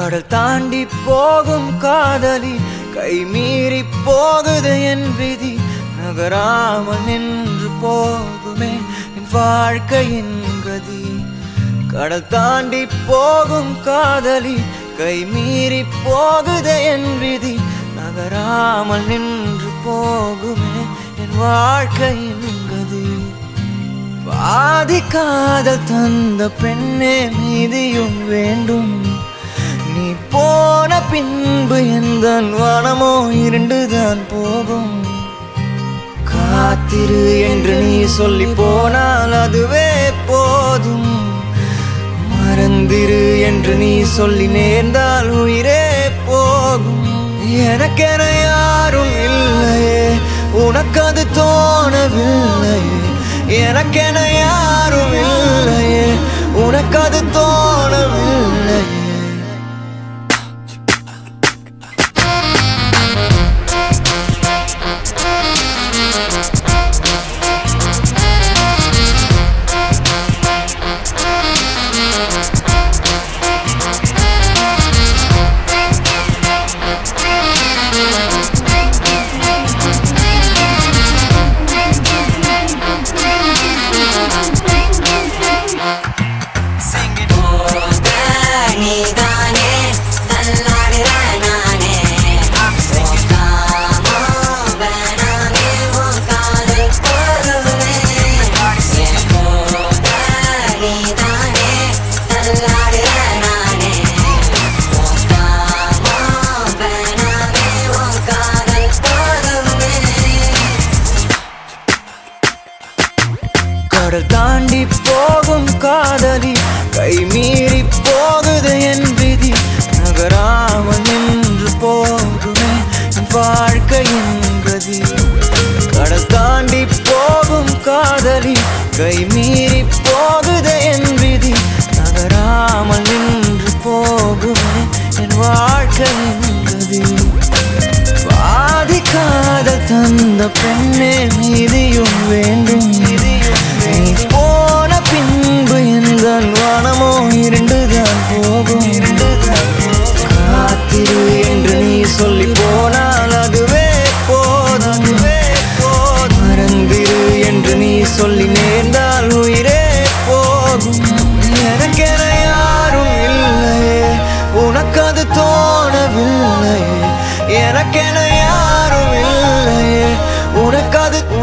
கடல் தாண்டி போகும் காதலி கை மீறி போகுது என் விதி நகராமல் நின்று போகுமே என் வாழ்க்கையின் கதி கடல் தாண்டி போகும் காதலி கை மீறி போகுது என் விதி நகராமல் நின்று போகுமே என் வாழ்க்கையின் கதி பாதி காதல் தந்த பெண்ணே மீதியும் வேண்டும் நீ போன பின்பு எந்த வனமோ இருண்டுதான் போகும் காத்திரு என்று நீ சொல்லி போனால் அதுவே போதும் மறந்திரு என்று நீ சொல்லி நேர்ந்தால் உயிரே போகும் எனக்கென யாரும் இல்லையே உனக்கு அது தோணவில்லையே எனக்கென யாரும் இல்லையே உனக்கு அது தோணவில்லையே நீதானே தள்ளாடுற நானே போகாம வேணாமே உன் காதல் போதுமே என் போக நீதானே தள்ளாடுற நானே போகாம வேணாமே உன் காதல் போதுமே கடல் தாண்டி போகும் காதலி கை மீறி போகுது என் விதி நகராமல் நின்று போகுமே என் வாழ்க்கையின் கதி கடல் தாண்டி போகும் காதலி கை மீறி போகுது என் விதி நகராமல் நின்று போகுமே என் வாழ்க்கையின் கதி பாதிக்காத தந்த பெண்ணே மீதியும் வேண்டும் நீ போன பின்பு எந்த வனமோ இருண்டுதான் போகும் காத்திரு என்று நீ சொல்லி போனால் அதுவே போதுமே மறந்திரு என்று நீ சொல்லி நேர்ந்தால் உயிரே போகும் எனக்கென யாரும் இல்லையே உனக்கு அது தோணவில்லையே எனக்கென யாரும் இல்லையே உனக்கு அது